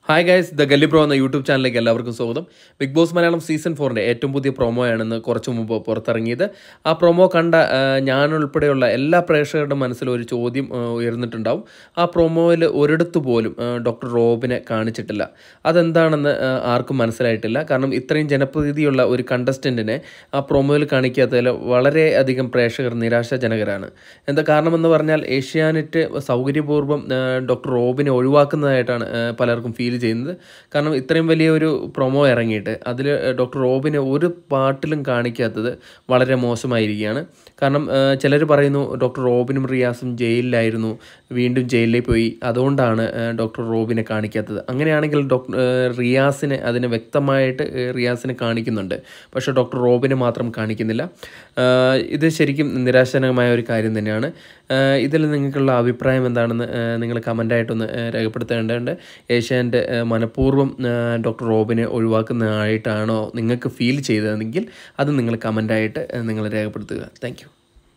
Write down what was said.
hi guys the Galli bro എന്ന YouTube ചാനലിലേക്ക് എല്ലാവർക്കും സ്വാഗതം ബിഗ് ബോസ് മലയാളം സീസൺ ഫോറിൻ്റെ ഏറ്റവും പുതിയ പ്രൊമോയാണെന്ന് കുറച്ച് മുമ്പ് പുറത്തിറങ്ങിയത് ആ പ്രൊമോ കണ്ട ആ, ഞാനുൾപ്പെടെയുള്ള എല്ലാ പ്രേക്ഷകരുടെ മനസ്സിൽ ഒരു ചോദ്യം ആ, ഉയർന്നിട്ടുണ്ടാവും ആ പ്രൊമോയിൽ ഒരിടത്തു പോലും ആ, ഡോക്ടർ റോബിനെ കാണിച്ചിട്ടില്ല അതെന്താണെന്ന് ആ, ആർക്കും മനസ്സിലായിട്ടില്ല കാരണം ഇത്രയും ജനപ്രീതിയുള്ള ഒരു കണ്ടസ്റ്റൻറ്റിനെ ആ പ്രൊമോയിൽ കാണിക്കാത്തതിൽ വളരെയധികം പ്രേക്ഷകർ നിരാശാജനകരാണ് എന്താ കാരണമെന്ന് പറഞ്ഞാൽ ഏഷ്യാനെറ്റ് സൗകര്യപൂർവ്വം ആ, ഡോക്ടർ റോബിനെ ഒഴിവാക്കുന്നതായിട്ടാണ് ആ, പലർക്കും ഫീൽ ചെയ്യുന്നത് കാരണം ഇത്രയും വലിയ ഒരു പ്രൊമോ ഇറങ്ങിയിട്ട് അതിൽ ഡോക്ടർ റോബിനെ ഒരു പാട്ടിലും കാണിക്കാത്തത് വളരെ മോശമായിരിക്കുകയാണ് കാരണം ചിലർ പറയുന്നു ഡോക്ടർ റോബിനും റിയാസും ജയിലിലായിരുന്നു വീണ്ടും ജയിലിലേക്ക് പോയി അതുകൊണ്ടാണ് ആ, ഡോക്ടർ റോബിനെ കാണിക്കാത്തത് അങ്ങനെയാണെങ്കിൽ ഡോക്ടർ റിയാസിനെ അതിനെ വ്യക്തമായിട്ട് ആ, റിയാസിനെ കാണിക്കുന്നുണ്ട് പക്ഷേ ഡോക്ടർ റോബിനെ മാത്രം കാണിക്കുന്നില്ല ആ, ഇത് ശരിക്കും നിരാശാജനകമായ ഒരു കാര്യം തന്നെയാണ് ആ, ഇതിൽ നിങ്ങൾക്കുള്ള അഭിപ്രായം എന്താണെന്ന് നിങ്ങൾ കമൻ്റായിട്ടൊന്ന് രേഖപ്പെടുത്തേണ്ടതുണ്ട് ഏഷ്യാൻ്റെ മനഃപൂർവ്വം ആ, ഡോക്ടർ റോബിനെ ഒഴിവാക്കുന്നതായിട്ടാണോ നിങ്ങൾക്ക് ഫീൽ ചെയ്തതെങ്കിൽ അത് നിങ്ങൾ കമൻ്റായിട്ട് നിങ്ങൾ രേഖപ്പെടുത്തുക താങ്ക്